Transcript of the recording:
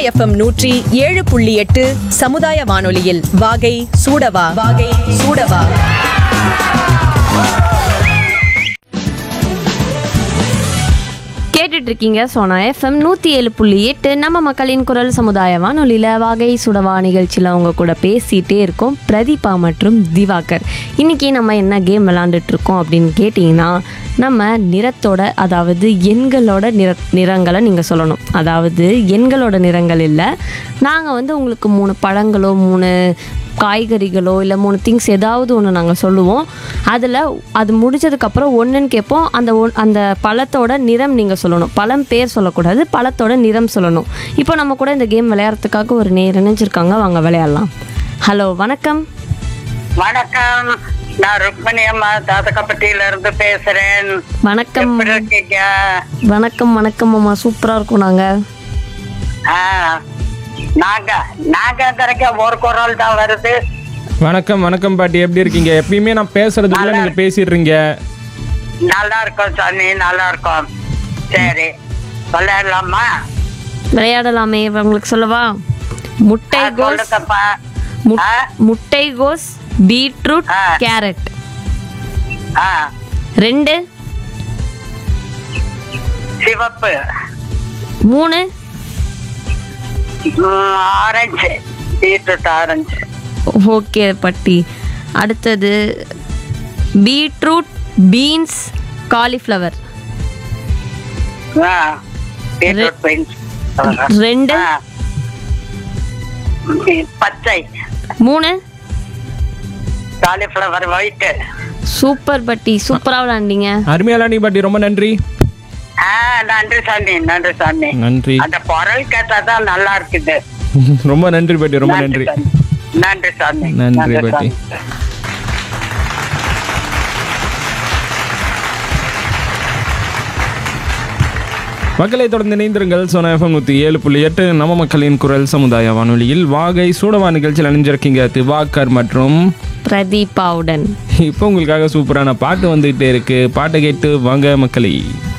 FM நூற்றி ஏழு புள்ளி எட்டு சமுதாய வானொலியில் வாகை சூடவா வாகை சூடவா கேட்டுட்டு இருக்கீங்க சோனா எஃப்எம் நூற்றி ஏழு புள்ளி எட்டு நம்ம மக்களின் குரல் சமுதாய வானொலியில் வாகை சுடவா நிகழ்ச்சியில் அவங்க கூட பேசிகிட்டே இருக்கோம் பிரதீபா மற்றும் திவாகர் இன்னைக்கு நம்ம என்ன கேம் விளாண்டுட்டு இருக்கோம் அப்படின்னு கேட்டிங்கன்னா நம்ம நிறத்தோட அதாவது எண்களோட நிற நிறங்களை நீங்கள் சொல்லணும் அதாவது எண்களோட நிறங்கள் இல்லை நாங்கள் வந்து உங்களுக்கு மூணு பழங்களோ மூணு காய்கறிகளோ இல்லை மூணு திங்ஸ் ஏதாவது ஒன்று நாங்கள் சொல்லுவோம் அதில் அது முடிச்சதுக்கப்புறம் ஒன்றுன்னு கேட்போம் அந்த ஒன் அந்த பழத்தோட நிறம் நீங்கள் சொல்லணும் பழம் பேர் சொல்லக்கூடாது பழத்தோட நிறம் சொல்லணும் இப்போ நம்ம கூட இந்த கேம் விளையாடுறதுக்காக ஒரு நேர் இணைஞ்சிருக்காங்க வாங்க விளையாடலாம் ஹலோ வணக்கம் வணக்கம் நான் ருக்மணி அம்மா தாத்தக்கப்பட்டியில இருந்து பேசுறேன் வணக்கம் எப்படி இருக்கீங்க வணக்கம் வணக்கம் அம்மா சூப்பராக இருக்கும் நாங்கள் ஆ, நாங்க நாங்க கிடைக்க ஒரு குரல் தான் வருது வணக்கம் வணக்கம் பாட்டி எப்படி இருக்கீங்க எப்பயுமே நான் பேசுறதுக்குள்ள நீங்க பேசிடுறீங்க நல்லா இருக்கோம் சாமி நல்லா இருக்கோம் சரி விளையாடலாமா விளையாடலாமே உங்களுக்கு சொல்லவா முட்டை ஆ, கோஸ் சொல்லுங்கப்பா முட்- ஆ? முட்டை கோஸ் பீட்ரூட் ஆ. கேரட் ஆ, ரெண்டு சிவப்பு மூணு ம், ஆரஞ்சு பீட்ரூட் ஆரஞ்சு ஓகே பட்டி அடுத்தது பீட்ரூட் பீன்ஸ் காலிஃப்ளவர் ஆ, பீட்ரூட் பீன்ஸ் ரெண்டு ஆ. பச்சை மூணு காலிஃப்ளவர் ஒயிட்டு சூப்பர் பட்டி சூப்பராக விளாண்டீங்க அருமையாலா நீ பாட்டி ரொம்ப நன்றி ஆ நன்றி சாமி நன்றி சாமி நன்றி அந்த குரல் கேட்டாதான் நல்லா இருக்குது ரொம்ப நன்றி பாட்டி ரொம்ப நன்றி சாமி. நன்றி சாமி நன்றி பாட்டி. சாமி. மக்களை தொடர்ந்து இணைந்திருங்கள் சோனா எஃப்எம் நூற்றி ஏழு புள்ளி எட்டு நம்ம மக்களின் குரல் சமுதாய வானொலியில் வாகை சூடவா நிகழ்ச்சியில் அணிஞ்சிருக்கீங்க திவாகர் மற்றும் பிரதீபாவுடன் இப்போ உங்களுக்காக சூப்பரான பாட்டு வந்துகிட்டே இருக்கு பாட்டை கேட்டு வாங்க மக்களே